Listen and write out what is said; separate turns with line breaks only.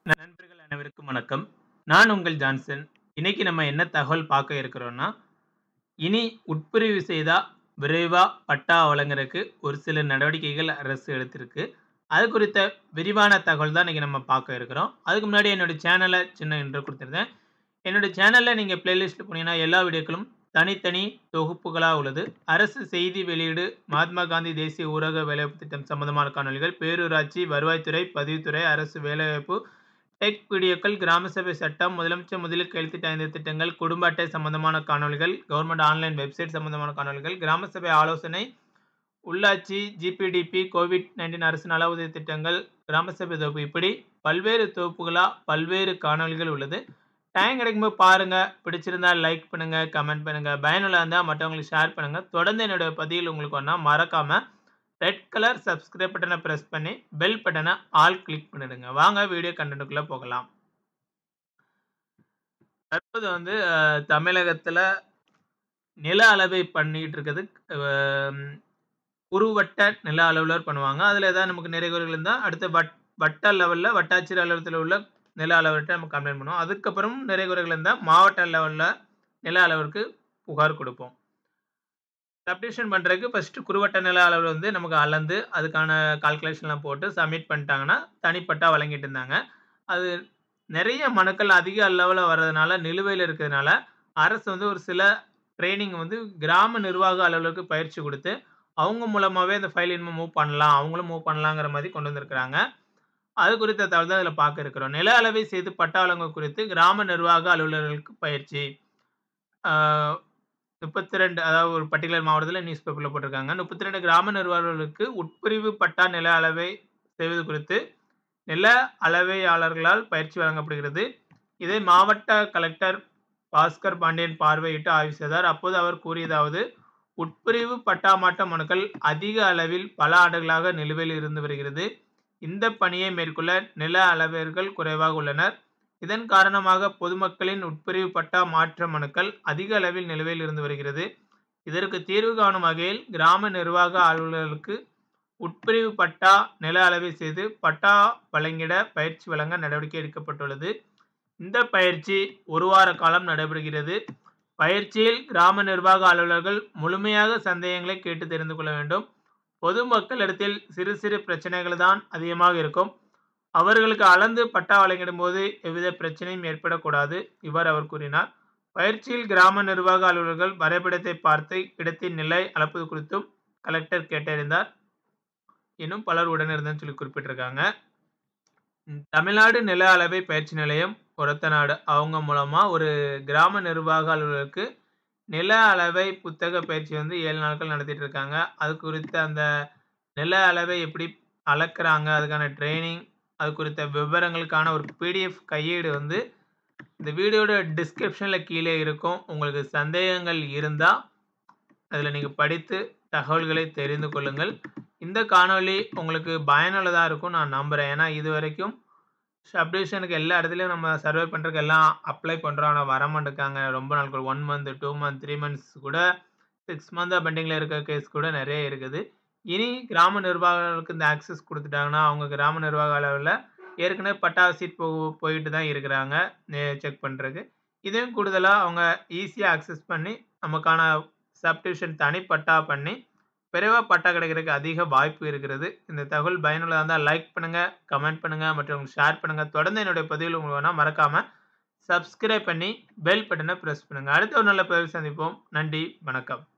நண்பர்கள் அனைவருக்கும் வணக்கம். நான் உங்கள் ஜான்சன். இன்னைக்கு நம்ம என்ன தகவல் பார்க்க இருக்கிறோம்னா, இனி உட்பிரிவு செய்தா விரைவா பட்டா வழங்குறதுக்கு ஒரு சில நடவடிக்கைகள் அரசு எடுத்திருக்கு. அது குறித்த விரிவான தகவல் தான் இன்னைக்கு நம்ம பார்க்க இருக்கிறோம். அதுக்கு முன்னாடி என்னோட சேனல சின்ன இன்ட்ரோ குடுத்துருந்தேன். என்னோட சேனல்ல நீங்க பிளேலிஸ்ட் போனீங்கன்னா எல்லா வீடியோக்களும் தனித்தனி தொகுப்புகளா உள்ளது. அரசு செய்தி வெளியீடு, மகாத்மா காந்தி தேசிய ஊரக வேலைவாய்ப்பு திட்டம் சம்பந்தமான காணொளிகள், பேரூராட்சி, வருவாய்த்துறை, பதிவுத்துறை, அரசு வேலைவாய்ப்பு, டெக் வீடியோக்கள், கிராம சபை சட்டம், முதலமைச்சர் முதலில் கையெழுத்திட்ட 5 திட்டங்கள், குடும்ப அட்டை சம்பந்தமான காணொளிகள், கவர்ன்மெண்ட் ஆன்லைன் வெப்சைட் சம்பந்தமான காணொளிகள், கிராம சபை ஆலோசனை, உள்ளாட்சி, ஜிபிடிபி, கோவிட்-19 அரசு நல உதவி திட்டங்கள், கிராம சபை தொகுப்பு இப்படி பல்வேறு தொகுப்புகளா பல்வேறு காணொளிகள் உள்ளது. டைம் கிடைக்கும்போது பாருங்க. பிடிச்சிருந்தா லைக் பண்ணுங்க, கமெண்ட் பண்ணுங்க. பயனுள்ளதா இருந்தா மற்றவங்களுக்கு ஷேர் பண்ணுங்க. தொடர்ந்து என்னோட பதிவுகள் உங்களுக்கு வரணும்னா மறக்காம ரெட் கலர் சப்ஸ்கிரைப் பட்டன பிரஸ் பண்ணி பெல் பட்டன ஆல் கிளிக் பண்ணிடுங்க. வாங்க வீடியோ கன்டென்ட்க்குள்ள போகலாம். தற்போது வந்து அ தமிழகத்துல நில அளவை பண்ணிட்டு இருக்கிறது அ குறுவட்ட நில அலுவலர் பண்ணுவாங்க. அதுல ஏதாவது நமக்கு நிறை குறைகள் இருந்தா அடுத்து வட் வட்ட லெவல்ல வட்டாட்சியர் அலுவலகத்துல உள்ள நில அலுவலர்ட்ட நம்ம கம்ப்ளைண்ட் பண்ணுவோம். அதுக்கப்புறம் நிறை குறைகள் இருந்தா மாவட்ட லெவல்ல நில அலுவலருக்கு புகார் குடுப்போம். சப்டிவிஷன் பண்றதுக்கு ஃபர்ஸ்ட் குறுவட்ட நில அலுவலர் வந்து நமக்கு அளந்து அதுக்கான கால்குலேஷன்லாம் போட்டு சப்மிட் பண்ணிட்டாங்கன்னா, தனிப்பட்டா வழங்கிட்டு இருந்தாங்க. அது நெறைய மனுக்கள் அதிக அளவுல வர்றதுனால, நிலுவையில இருக்கிறதுனால, அரசு வந்து ஒரு சில ட்ரெய்னிங் வந்து கிராம நிர்வாக அலுவலருக்கு பயிற்சி குடுத்து, அவங்க மூலமாவே அந்த ஃபைல் இனிமே மூவ் பண்ணலாம். அவங்களும் மூவ் பண்ணலாங்கிற மாரி கொண்டு வந்திருக்கிறாங்க. அது குறித்த தகவல் தான் இதுல பார்க்க இருக்கிறோம். நில அளவை செய்து பட்டா வழங்குவது குறித்து கிராம நிர்வாக அலுவலர்களுக்கு பயிற்சி. ஆ 32 அதாவது ஒரு பர்ட்டிகுலர் மாவட்டத்துல நியூஸ் பேப்பர்ல போட்டிருக்காங்க. 32 கிராம நிர்வாகர்களுக்கு உட்பிரிவு பட்டா நில அளவை செய்வது குறித்து நில அளவையாளர்களால் பயிற்சி வழங்கப்படுகிறது. இதை மாவட்ட கலெக்டர் பாஸ்கர் பாண்டியன் பார்வையிட்டு ஆய்வு செய்தார். அப்போது அவர் கூறியதாவது, உட்பிரிவு பட்டா மாற்ற மனுக்கள் அதிக அளவில் பல ஆண்டுகளாக நிலுவையில் இருந்து வருகிறது. இந்த பணியை மேற்கொள்ள நில அளவையர்கள் குறைவாக உள்ளனர். இதன் காரணமாக பொதுமக்களின் உட்பிரிவு பட்டா மாற்ற மனுக்கள் அதிக அளவில் நிலுவையில் இருந்து வருகிறது. இதற்கு தீர்வு காணும் வகையில் கிராம நிர்வாக அலுவலர்களுக்கு உட்பிரிவு பட்டா நில அளவை செய்து பட்டா வழங்கிட பயிற்சி வழங்க நடவடிக்கை எடுக்கப்பட்டுள்ளது. இந்த பயிற்சி ஒரு வார காலம் நடைபெறுகிறது. பயிற்சியில் கிராம நிர்வாக அலுவலர்கள் முழுமையாக சந்தேகங்களை கேட்டு தெரிந்து கொள்ள வேண்டும். பொதுமக்களிடத்தில் சிறு சிறு பிரச்சனைகள் தான் அதிகமாக இருக்கும். அவர்களுக்கு அளந்து பட்டா வழங்கிடும்போது எவ்வித பிரச்சனையும் ஏற்படக்கூடாது. இவ்வாறு அவர் கூறினார். பயிற்சியில் கிராம நிர்வாக அலுவலர்கள் வரைபடத்தை பார்த்து இடத்தின் நிலை அளப்பது குறித்தும் கலெக்டர் கேட்டறிந்தார். இன்னும் பலர் உடனிருந்தன்னு சொல்லி குறிப்பிட்டிருக்காங்க. ம் தமிழ்நாடு நில அளவை பயிற்சி நிலையம், ஒரத்தநாடு அவங்க மூலமா ஒரு கிராம நிர்வாக அலுவலருக்கு நில அளவை புத்தக பயிற்சி வந்து 7 நாட்கள் நடத்திட்டு இருக்காங்க. அது குறித்த அந்த நில அளவை எப்படி அளக்குறாங்க, அதுக்கான ட்ரெய்னிங், அது குறித்த விவரங்களுக்கான ஒரு பிடிஎஃப் கையேடு வந்து இந்த வீடியோட டிஸ்கிரிப்ஷன்ல கீழே இருக்கும். உங்களுக்கு சந்தேகங்கள் இருந்தா, அதுல நீங்க படித்து தகவல்களை தெரிந்து கொள்ளுங்கள். இந்த காணொளி உங்களுக்கு பயனுள்ளதா இருக்கும்னு நான் நம்புறேன். ஏன்னா இதுவரைக்கும் சப்டிவிஷனுக்கு எல்லா இடத்துலயும் நம்ம சர்வே பண்றதுக்கு எல்லாம் அப்ளை பண்றோம். ஆனா வரமாட்டேங்காங்க. ரொம்ப நாட்கள் 1 மந்த், 2 மந்த், 3 மந்த்ஸ் கூட 6 மந்த்தா பெண்டிங்ல இருக்க கேஸ் கூட நெறைய இருக்குது. இனி கிராம நிர்வாகர்களுக்கு இந்த ஆக்சஸ் குடுத்துட்டாங்கன்னா, அவங்க கிராம நிர்வாக அலுவலர்ல ஏற்கனவே பட்டா சீட் போ போயிட்டு தான் இருக்கிறாங்க. நெ செக் பண்றதுக்கு. இதையும் கூடுதலா அவங்க ஈஸியா அக்சஸ் பண்ணி, நமக்கான சப்டிவிஷன் தனிப்பட்டா பண்ணி, விரைவா பட்டா கிடைக்கிறதுக்கு அதிக வாய்ப்பு இருக்கிறது. இந்த தகவல் பயனுள்ளதா இருந்தா லைக் பண்ணுங்க, கமெண்ட் பண்ணுங்க, மற்றவங்களுக்கு ஷேர் பண்ணுங்க. தொடர்ந்து என்னுடைய பதிவுகள் உங்களுக்கு வேணும்னா மறக்காம சப்ஸ்கிரைப் பண்ணி பெல் பட்டன பிரஸ் பண்ணுங்க. அடுத்த ஒரு நல்ல பதிவில் சந்திப்போம். நன்றி, வணக்கம்.